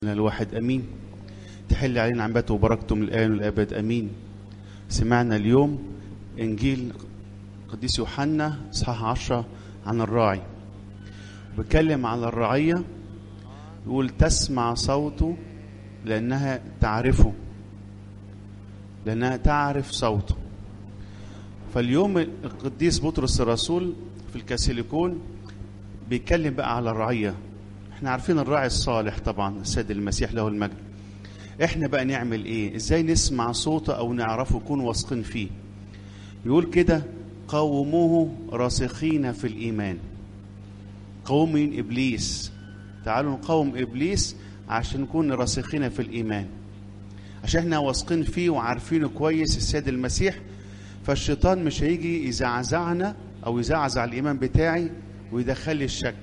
الواحد امين تحل علينا عمته وبركته من الان والابد امين سمعنا اليوم انجيل قديس يوحنا اصحاح عشرة عن الراعي بيتكلم عن الرعية يقول تسمع صوته لأنها تعرفه لأنها تعرف صوته فاليوم القديس بطرس الرسول في الكاسيليكون بيتكلم بقى على الرعية احنا عارفين الراعي الصالح طبعا السيد المسيح له المجد احنا بقى نعمل ايه ازاي نسمع صوته او نعرفه نكون واثقين فيه يقول كده قوموه راسخين في الايمان قومين ابليس تعالوا نقاوم ابليس عشان نكون راسخين في الايمان عشان احنا واثقين فيه وعارفينه كويس السيد المسيح فالشيطان مش هيجي يزعزعنا او يزعزع الايمان بتاعي ويدخل لي الشك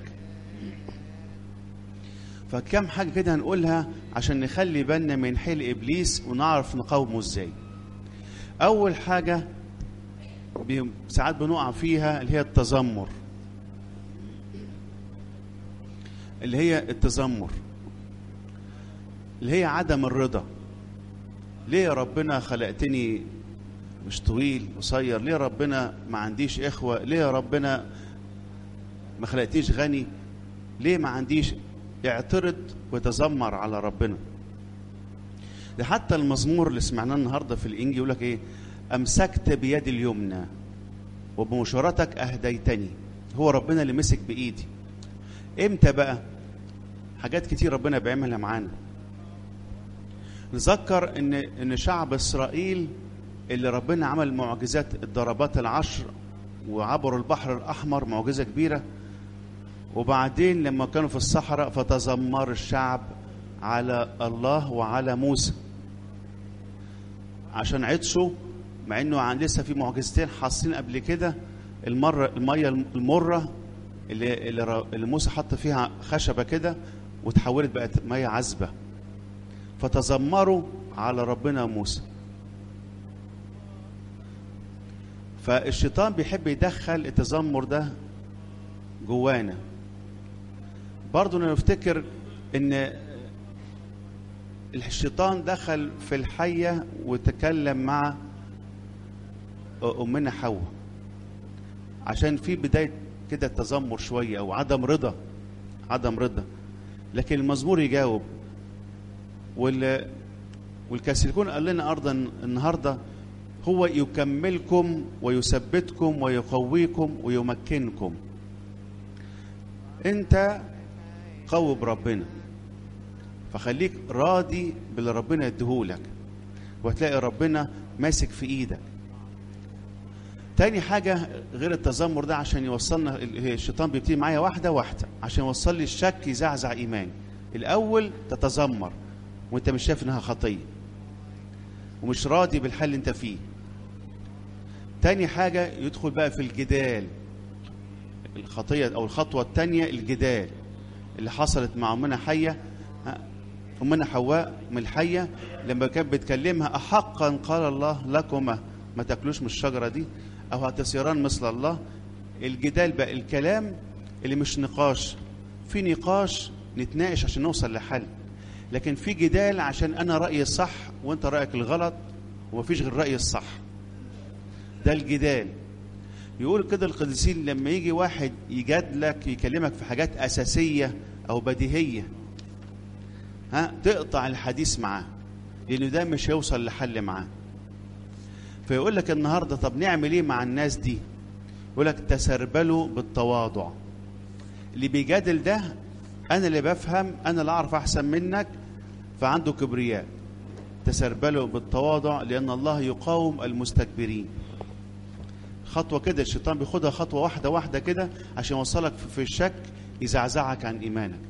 فكم حاجه كده هنقولها عشان نخلي بالنا من حيل ابليس ونعرف نقاومه ازاي اول حاجه بي- ساعات بنقع فيها اللي هي التذمر اللي هي التذمر اللي هي عدم الرضا ليه يا ربنا خلقتني مش طويل قصير ليه ربنا ما عنديش اخوه ليه يا ربنا ما خلقتنيش غني ليه ما عنديش يعترض ويتذمر على ربنا ده حتى المزمور اللي سمعناه النهارده في الانجيل يقول لك ايه امسكت بيدي اليمنى وبمشورتك اهديتني هو ربنا اللي مسك بايدي امتى بقى حاجات كتير ربنا بيعملها معانا نذكر ان ان شعب اسرائيل اللي ربنا عمل معجزات الضربات العشر وعبروا البحر الاحمر معجزه كبيره وبعدين لما كانوا في الصحراء فتذمر الشعب على الله وعلى موسى عشان عطشوا مع انه عن لسه في معجزتين حاصلين قبل كده المره الميه المره اللي اللي, ر- اللي موسى حط فيها خشبه كده وتحولت بقت ميه عذبه فتذمروا على ربنا وموسى فالشيطان بيحب يدخل التذمر ده جوانا برضه نفتكر ان الشيطان دخل في الحية وتكلم مع أمنا حواء عشان في بداية كده تذمر شوية أو عدم رضا عدم رضا لكن المزمور يجاوب وال والكاسلكون قال لنا أرضا النهاردة هو يكملكم ويثبتكم ويقويكم ويمكنكم انت قوي بربنا فخليك راضي باللي ربنا يديهولك وهتلاقي ربنا ماسك في ايدك تاني حاجة غير التذمر ده عشان يوصلنا الشيطان بيبتدي معايا واحدة واحدة عشان يوصل لي الشك يزعزع إيماني الأول تتذمر وأنت مش شايف إنها خطية ومش راضي بالحل اللي أنت فيه تاني حاجة يدخل بقى في الجدال الخطية أو الخطوة التانية الجدال اللي حصلت مع أمنا حية أمنا حواء من الحية لما كانت بتكلمها أحقا قال الله لكما ما تاكلوش من الشجرة دي أو هتصيران مثل الله الجدال بقى الكلام اللي مش نقاش في نقاش نتناقش عشان نوصل لحل لكن في جدال عشان أنا رأيي الصح وأنت رأيك الغلط ومفيش غير رأيي الصح ده الجدال يقول كده القديسين لما يجي واحد يجادلك يكلمك في حاجات أساسية أو بديهية ها تقطع الحديث معاه لأنه ده مش هيوصل لحل معاه فيقول لك النهارده طب نعمل ايه مع الناس دي يقول لك تسربلوا بالتواضع اللي بيجادل ده انا اللي بفهم انا اللي اعرف احسن منك فعنده كبرياء تسربلوا بالتواضع لان الله يقاوم المستكبرين خطوه كده الشيطان بياخدها خطوه واحده واحده كده عشان يوصلك في- في الشك يزعزعك عن ايمانك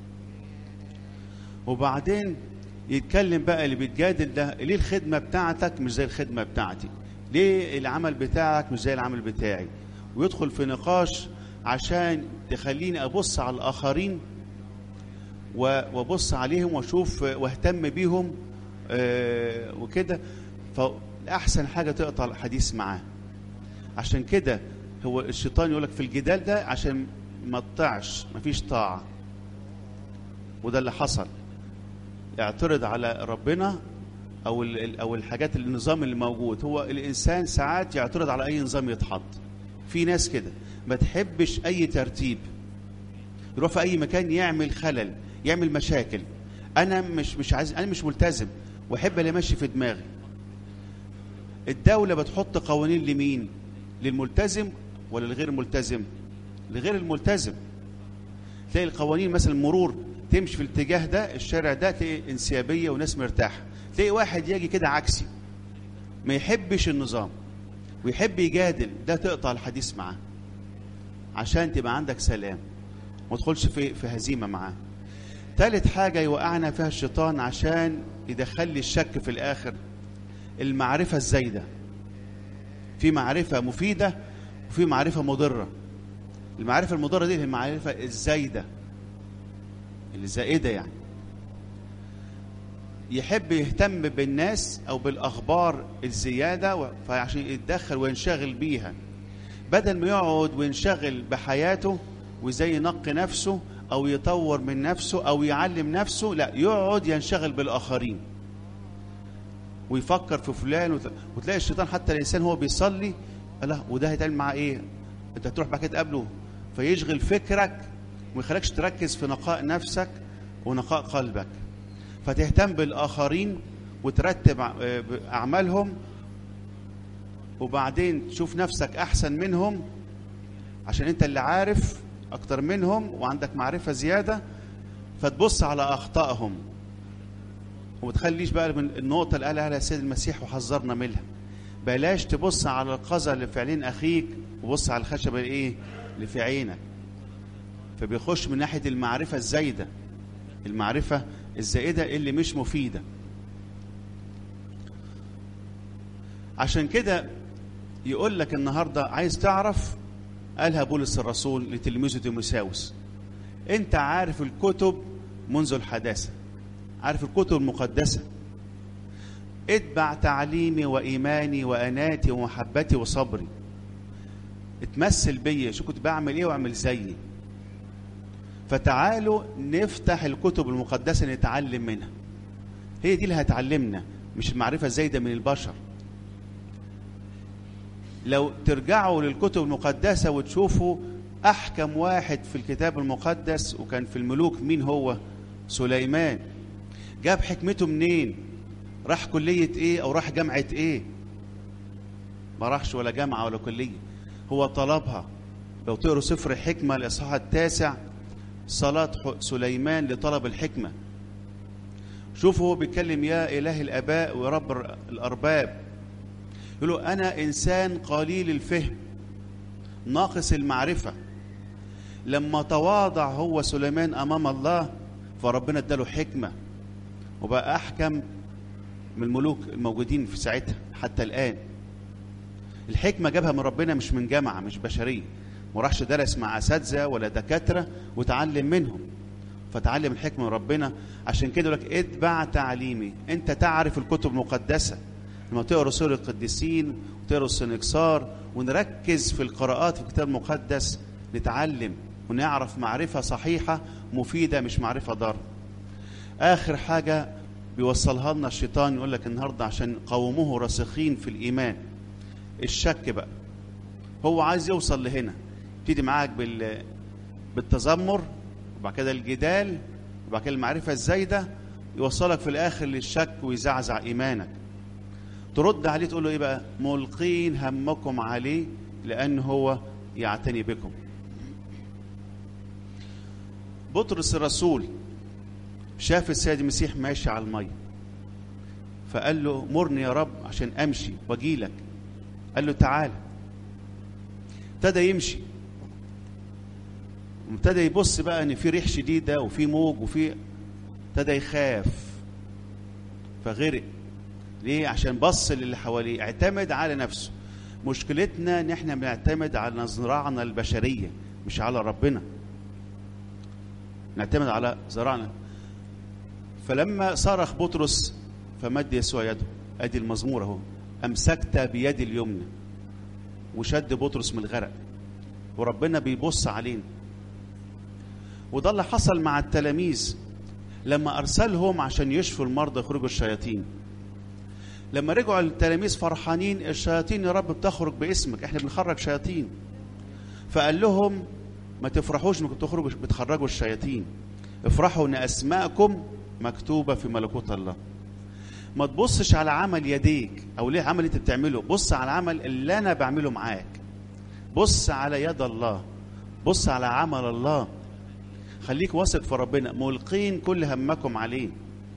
وبعدين يتكلم بقى اللي بيتجادل ده ليه الخدمة بتاعتك مش زي الخدمة بتاعتي ليه العمل بتاعك مش زي العمل بتاعي ويدخل في نقاش عشان تخليني أبص على الآخرين و- وابص عليهم واشوف واهتم بيهم آه، وكده فاحسن حاجه تقطع الحديث معاه عشان كده هو الشيطان يقول لك في الجدال ده عشان ما تطيعش مفيش طاعه وده اللي حصل اعترض على ربنا او او الحاجات النظام اللي موجود هو الانسان ساعات يعترض على اي نظام يتحط في ناس كده ما تحبش اي ترتيب يروح في اي مكان يعمل خلل يعمل مشاكل انا مش مش عايز انا مش ملتزم واحب اللي ماشي في دماغي الدوله بتحط قوانين لمين للملتزم ولا لغير الملتزم لغير الملتزم تلاقي القوانين مثلا المرور تمشي في الاتجاه ده الشارع ده تلاقي انسيابيه وناس مرتاحه تلاقي واحد يجي كده عكسي ما يحبش النظام ويحب يجادل ده تقطع الحديث معاه عشان تبقى عندك سلام ما تدخلش في في هزيمه معاه ثالث حاجه يوقعنا فيها الشيطان عشان يدخل لي الشك في الاخر المعرفه الزايده في معرفه مفيده وفي معرفه مضره المعرفه المضره دي هي المعرفه الزايده اللي زائده يعني يحب يهتم بالناس او بالاخبار الزياده فعشان يتدخل وينشغل بيها بدل ما يقعد وينشغل بحياته وازاي ينقي نفسه او يطور من نفسه او يعلم نفسه لا يقعد ينشغل بالاخرين ويفكر في فلان وت... وتلاقي الشيطان حتى الانسان هو بيصلي لا وده هيتعمل معاه ايه انت تروح بعد كده تقابله فيشغل فكرك وما يخليكش تركز في نقاء نفسك ونقاء قلبك فتهتم بالاخرين وترتب اعمالهم وبعدين تشوف نفسك احسن منهم عشان انت اللي عارف اكتر منهم وعندك معرفه زياده فتبص على اخطائهم وما تخليش بقى من النقطه اللي قالها السيد المسيح وحذرنا منها بلاش تبص على القذى اللي في عين اخيك وبص على الخشبه الايه اللي في عينك فبيخش من ناحيه المعرفه الزايده المعرفه الزائده اللي مش مفيده عشان كده يقول لك النهارده عايز تعرف قالها بولس الرسول لتلميذه تيموساوس انت عارف الكتب منذ الحداثه عارف الكتب المقدسه اتبع تعليمي وايماني واناتي ومحبتي وصبري اتمثل بيا شو كنت بعمل ايه واعمل زيي فتعالوا نفتح الكتب المقدسه نتعلم منها هي دي اللي هتعلمنا مش المعرفه الزايده من البشر لو ترجعوا للكتب المقدسة وتشوفوا أحكم واحد في الكتاب المقدس وكان في الملوك مين هو سليمان جاب حكمته منين راح كلية ايه او راح جامعة ايه ما راحش ولا جامعة ولا كلية هو طلبها لو تقروا سفر الحكمة الإصحاح التاسع صلاة سليمان لطلب الحكمة شوفوا هو بيتكلم يا إله الآباء ورب الأرباب يقول له أنا إنسان قليل الفهم ناقص المعرفة لما تواضع هو سليمان أمام الله فربنا اداله حكمة وبقى أحكم من الملوك الموجودين في ساعتها حتى الآن الحكمة جابها من ربنا مش من جامعة مش بشرية ما راحش درس مع أساتذة ولا دكاترة وتعلم منهم فتعلم الحكمة من ربنا عشان كده يقول لك اتبع تعليمي انت تعرف الكتب المقدسة لما تقرا سور القديسين وتقرا السنكسار ونركز في القراءات في الكتاب المقدس نتعلم ونعرف معرفة صحيحة مفيدة مش معرفة ضار آخر حاجة بيوصلها لنا الشيطان يقول لك النهاردة عشان قوموه راسخين في الإيمان الشك بقى هو عايز يوصل لهنا يبتدي معاك بال بالتذمر وبعد كده الجدال وبعد كده المعرفة الزايدة يوصلك في الآخر للشك ويزعزع إيمانك ترد عليه تقول له ايه بقى ملقين همكم عليه لان هو يعتني بكم بطرس الرسول شاف السيد المسيح ماشي على الميه فقال له مرني يا رب عشان امشي واجي لك قال له تعال ابتدى يمشي وابتدى يبص بقى ان في ريح شديده وفي موج وفي ابتدى يخاف فغرق ليه عشان بص للي حواليه اعتمد على نفسه مشكلتنا ان احنا بنعتمد على ذراعنا البشريه مش على ربنا نعتمد على ذراعنا فلما صرخ بطرس فمد يسوع يده ادي المزمور اهو امسكت بيدي اليمنى وشد بطرس من الغرق وربنا بيبص علينا وده اللي حصل مع التلاميذ لما ارسلهم عشان يشفوا المرضى يخرجوا الشياطين لما رجعوا التلاميذ فرحانين الشياطين يا رب بتخرج باسمك احنا بنخرج شياطين فقال لهم ما تفرحوش انكم تخرجوا بتخرجوا الشياطين افرحوا ان اسماءكم مكتوبه في ملكوت الله ما تبصش على عمل يديك او ليه عمل انت بتعمله بص على العمل اللي انا بعمله معاك بص على يد الله بص على عمل الله خليك واثق في ربنا ملقين كل همكم عليه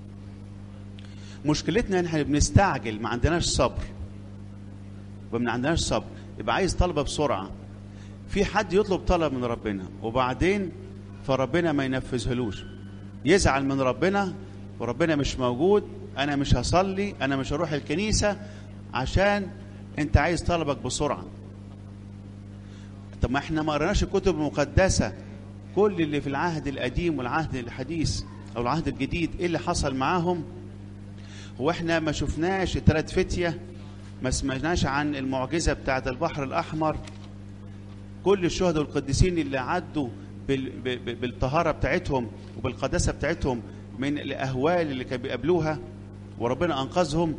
مشكلتنا ان احنا بنستعجل ما عندناش صبر وما عندناش صبر يبقى عايز طلبه بسرعه في حد يطلب طلب من ربنا وبعدين فربنا ما ينفذهلوش يزعل من ربنا وربنا مش موجود انا مش هصلي انا مش هروح الكنيسه عشان انت عايز طلبك بسرعه طب ما احنا ما قريناش الكتب المقدسه كل اللي في العهد القديم والعهد الحديث او العهد الجديد ايه اللي حصل معاهم هو احنا ما شفناش الثلاث فتيه ما سمعناش عن المعجزه بتاعه البحر الاحمر كل الشهداء والقديسين اللي عدوا بالطهاره بتاعتهم وبالقداسه بتاعتهم من الاهوال اللي كانوا بيقابلوها وربنا انقذهم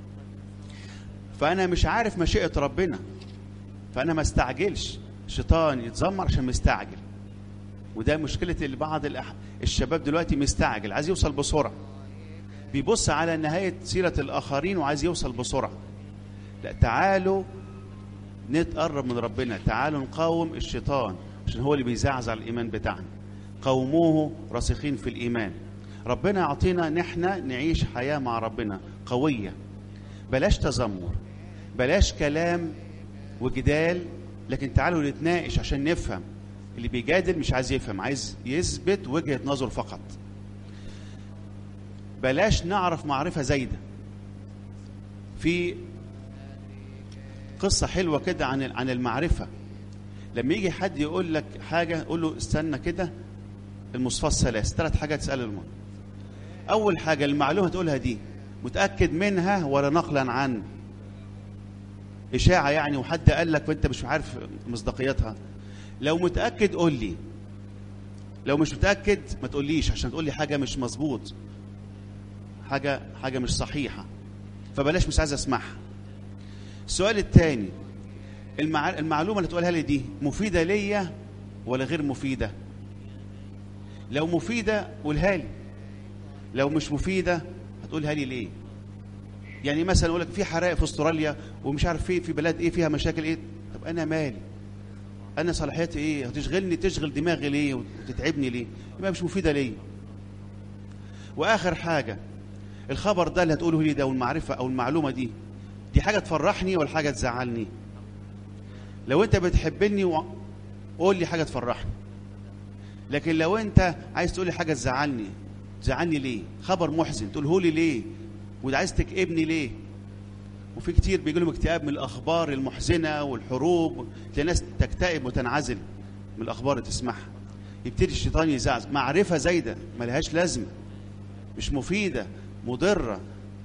فانا مش عارف مشيئه ربنا فانا ما استعجلش الشيطان يتذمر عشان مستعجل وده مشكله اللي بعض الشباب دلوقتي مستعجل عايز يوصل بسرعه بيبص على نهايه سيره الاخرين وعايز يوصل بسرعه لا تعالوا نتقرب من ربنا تعالوا نقاوم الشيطان عشان هو اللي بيزعزع الايمان بتاعنا قوموه راسخين في الايمان ربنا يعطينا نحن نعيش حياه مع ربنا قويه بلاش تذمر بلاش كلام وجدال لكن تعالوا نتناقش عشان نفهم اللي بيجادل مش عايز يفهم عايز يثبت وجهه نظره فقط بلاش نعرف معرفه زايده في قصه حلوه كده عن عن المعرفه لما يجي حد يقول لك حاجه قول له استنى كده المصفى الثلاث ثلاث حاجات تسال المرء اول حاجه المعلومه تقولها دي متاكد منها ولا نقلا عن اشاعه يعني وحد قال لك وانت مش عارف مصداقيتها لو متاكد قول لي لو مش متاكد ما تقوليش عشان تقول لي حاجه مش مظبوط حاجه حاجه مش صحيحه فبلاش مش عايز اسمعها السؤال الثاني المع... المعلومه اللي تقولها لي دي مفيده ليا ولا غير مفيده لو مفيده قولها لي لو مش مفيده هتقولها لي ليه يعني مثلا اقول لك في حرائق في استراليا ومش عارف في في بلاد ايه فيها مشاكل ايه طب انا مالي انا صلاحيتي ايه هتشغلني تشغل دماغي ليه وتتعبني ليه يبقى مش مفيده ليا واخر حاجه الخبر ده اللي هتقوله لي ده والمعرفه او المعلومه دي دي حاجه تفرحني ولا حاجه تزعلني لو انت بتحبني قول لي حاجه تفرحني لكن لو انت عايز تقول لي حاجه تزعلني تزعلني ليه خبر محزن تقوله لي ليه وده عايز تكئبني ليه وفي كتير بيجي لهم اكتئاب من الاخبار المحزنه والحروب تلاقي ناس تكتئب وتنعزل من الاخبار اللي تسمعها يبتدي الشيطان يزعزع معرفه زايده ملهاش لازمه مش مفيده مضره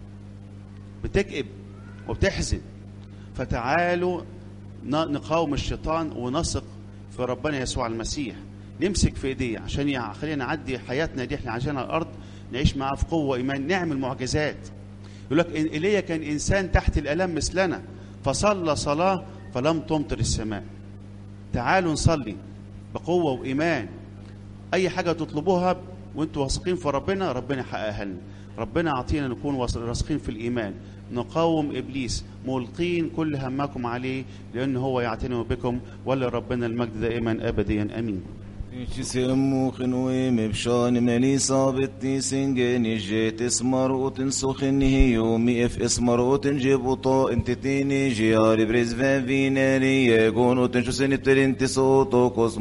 بتكئب وبتحزن فتعالوا نقاوم الشيطان ونثق في ربنا يسوع المسيح نمسك في ايديه عشان يخلينا نعدي حياتنا دي احنا عايشينها على الارض نعيش معاه في قوه ايمان نعمل معجزات يقول لك ايليا كان انسان تحت الالام مثلنا فصلى صلاه فلم تمطر السماء تعالوا نصلي بقوه وايمان اي حاجه تطلبوها وانتوا واثقين في ربنا ربنا يحققها لنا ربنا يعطينا نكون راسخين في الايمان نقاوم ابليس ملقين كل همكم عليه لان هو يعتني بكم ولربنا المجد دائما ابديا امين Kişisem khinu mebshan mnani sabit singen jet ismar utin sukhin yomi ef ismar utin jibuto intitini jiar brezven vineri yegon utin shusenit terinti soto kosmo